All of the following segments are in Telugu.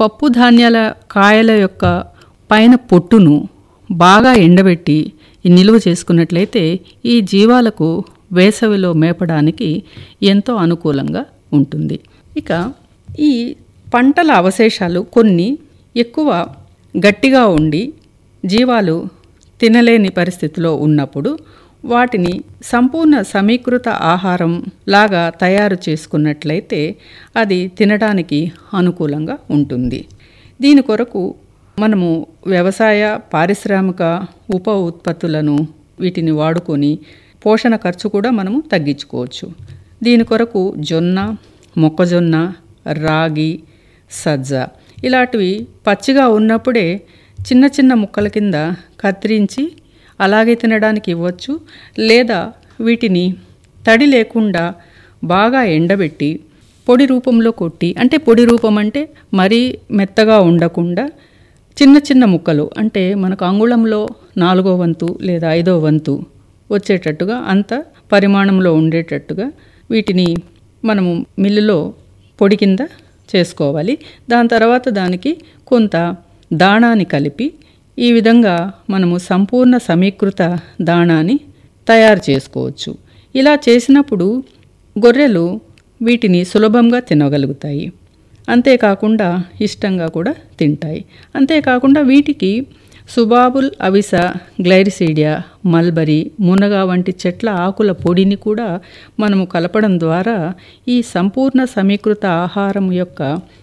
పప్పు ధాన్యాల కాయల యొక్క పైన పొట్టును బాగా ఎండబెట్టి నిలువ చేసుకున్నట్లయితే ఈ జీవాలకు వేసవిలో మేపడానికి ఎంతో అనుకూలంగా ఉంటుంది ఇక ఈ పంటల అవశేషాలు కొన్ని ఎక్కువ గట్టిగా ఉండి జీవాలు తినలేని పరిస్థితిలో ఉన్నప్పుడు వాటిని సంపూర్ణ సమీకృత ఆహారం లాగా తయారు చేసుకున్నట్లయితే అది తినడానికి అనుకూలంగా ఉంటుంది దీని కొరకు మనము వ్యవసాయ పారిశ్రామిక ఉప ఉత్పత్తులను వీటిని వాడుకొని పోషణ ఖర్చు కూడా మనము తగ్గించుకోవచ్చు దీని కొరకు జొన్న మొక్కజొన్న రాగి సజ్జ ఇలాంటివి పచ్చిగా ఉన్నప్పుడే చిన్న చిన్న ముక్కల కింద కత్తిరించి అలాగే తినడానికి ఇవ్వచ్చు లేదా వీటిని తడి లేకుండా బాగా ఎండబెట్టి పొడి రూపంలో కొట్టి అంటే పొడి రూపం అంటే మరీ మెత్తగా ఉండకుండా చిన్న చిన్న ముక్కలు అంటే మనకు అంగుళంలో నాలుగో వంతు లేదా ఐదో వంతు వచ్చేటట్టుగా అంత పరిమాణంలో ఉండేటట్టుగా వీటిని మనము మిల్లులో పొడి కింద చేసుకోవాలి దాని తర్వాత దానికి కొంత దాణాని కలిపి ఈ విధంగా మనము సంపూర్ణ సమీకృత దాణాని తయారు చేసుకోవచ్చు ఇలా చేసినప్పుడు గొర్రెలు వీటిని సులభంగా తినగలుగుతాయి అంతేకాకుండా ఇష్టంగా కూడా తింటాయి అంతేకాకుండా వీటికి సుబాబుల్ అవిస గ్లైరిసీడియా మల్బరీ మునగ వంటి చెట్ల ఆకుల పొడిని కూడా మనము కలపడం ద్వారా ఈ సంపూర్ణ సమీకృత ఆహారం యొక్క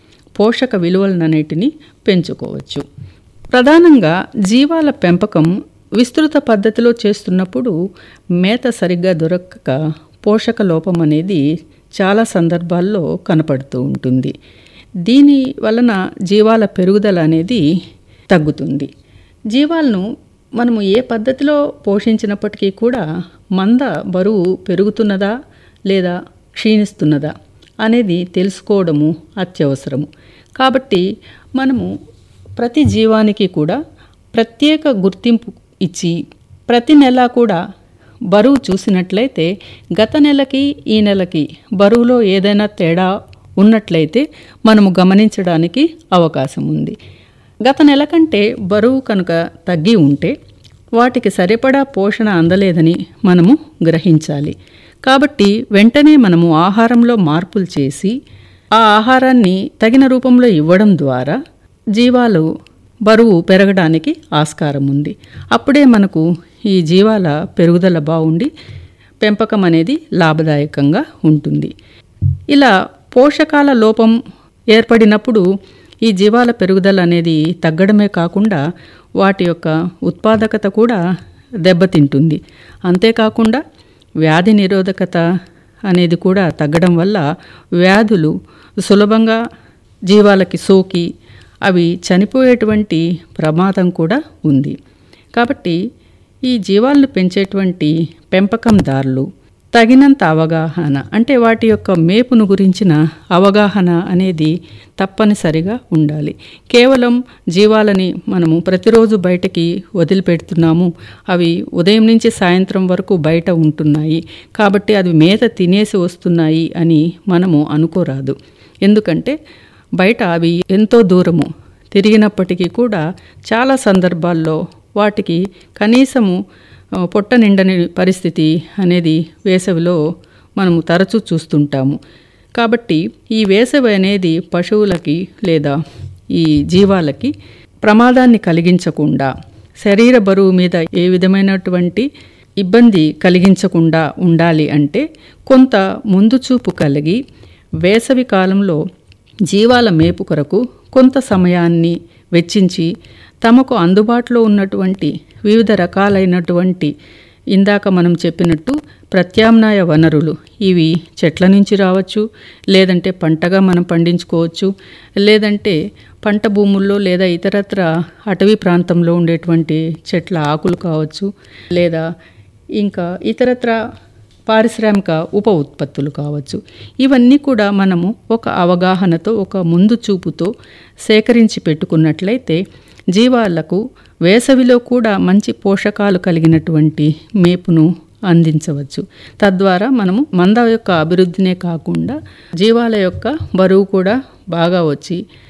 పోషక విలువలన్నిటిని పెంచుకోవచ్చు ప్రధానంగా జీవాల పెంపకం విస్తృత పద్ధతిలో చేస్తున్నప్పుడు మేత సరిగ్గా దొరకక పోషక లోపం అనేది చాలా సందర్భాల్లో కనపడుతూ ఉంటుంది దీని వలన జీవాల పెరుగుదల అనేది తగ్గుతుంది జీవాలను మనము ఏ పద్ధతిలో పోషించినప్పటికీ కూడా మంద బరువు పెరుగుతున్నదా లేదా క్షీణిస్తున్నదా అనేది తెలుసుకోవడము అత్యవసరము కాబట్టి మనము ప్రతి జీవానికి కూడా ప్రత్యేక గుర్తింపు ఇచ్చి ప్రతి నెల కూడా బరువు చూసినట్లయితే గత నెలకి ఈ నెలకి బరువులో ఏదైనా తేడా ఉన్నట్లయితే మనము గమనించడానికి అవకాశం ఉంది గత నెల కంటే బరువు కనుక తగ్గి ఉంటే వాటికి సరిపడా పోషణ అందలేదని మనము గ్రహించాలి కాబట్టి వెంటనే మనము ఆహారంలో మార్పులు చేసి ఆ ఆహారాన్ని తగిన రూపంలో ఇవ్వడం ద్వారా జీవాలు బరువు పెరగడానికి ఆస్కారం ఉంది అప్పుడే మనకు ఈ జీవాల పెరుగుదల బాగుండి పెంపకం అనేది లాభదాయకంగా ఉంటుంది ఇలా పోషకాల లోపం ఏర్పడినప్పుడు ఈ జీవాల పెరుగుదల అనేది తగ్గడమే కాకుండా వాటి యొక్క ఉత్పాదకత కూడా దెబ్బతింటుంది అంతేకాకుండా వ్యాధి నిరోధకత అనేది కూడా తగ్గడం వల్ల వ్యాధులు సులభంగా జీవాలకి సోకి అవి చనిపోయేటువంటి ప్రమాదం కూడా ఉంది కాబట్టి ఈ జీవాలను పెంచేటువంటి పెంపకందారులు తగినంత అవగాహన అంటే వాటి యొక్క మేపును గురించిన అవగాహన అనేది తప్పనిసరిగా ఉండాలి కేవలం జీవాలని మనము ప్రతిరోజు బయటకి వదిలిపెడుతున్నాము అవి ఉదయం నుంచి సాయంత్రం వరకు బయట ఉంటున్నాయి కాబట్టి అది మేత తినేసి వస్తున్నాయి అని మనము అనుకోరాదు ఎందుకంటే బయట అవి ఎంతో దూరము తిరిగినప్పటికీ కూడా చాలా సందర్భాల్లో వాటికి కనీసము పొట్ట నిండని పరిస్థితి అనేది వేసవిలో మనము తరచూ చూస్తుంటాము కాబట్టి ఈ వేసవి అనేది పశువులకి లేదా ఈ జీవాలకి ప్రమాదాన్ని కలిగించకుండా శరీర బరువు మీద ఏ విధమైనటువంటి ఇబ్బంది కలిగించకుండా ఉండాలి అంటే కొంత ముందు చూపు కలిగి వేసవి కాలంలో జీవాల మేపు కొరకు కొంత సమయాన్ని వెచ్చించి తమకు అందుబాటులో ఉన్నటువంటి వివిధ రకాలైనటువంటి ఇందాక మనం చెప్పినట్టు ప్రత్యామ్నాయ వనరులు ఇవి చెట్ల నుంచి రావచ్చు లేదంటే పంటగా మనం పండించుకోవచ్చు లేదంటే పంట భూముల్లో లేదా ఇతరత్ర అటవీ ప్రాంతంలో ఉండేటువంటి చెట్ల ఆకులు కావచ్చు లేదా ఇంకా ఇతరత్ర పారిశ్రామిక ఉప ఉత్పత్తులు కావచ్చు ఇవన్నీ కూడా మనము ఒక అవగాహనతో ఒక ముందు చూపుతో సేకరించి పెట్టుకున్నట్లయితే జీవాలకు వేసవిలో కూడా మంచి పోషకాలు కలిగినటువంటి మేపును అందించవచ్చు తద్వారా మనము మంద యొక్క అభివృద్ధినే కాకుండా జీవాల యొక్క బరువు కూడా బాగా వచ్చి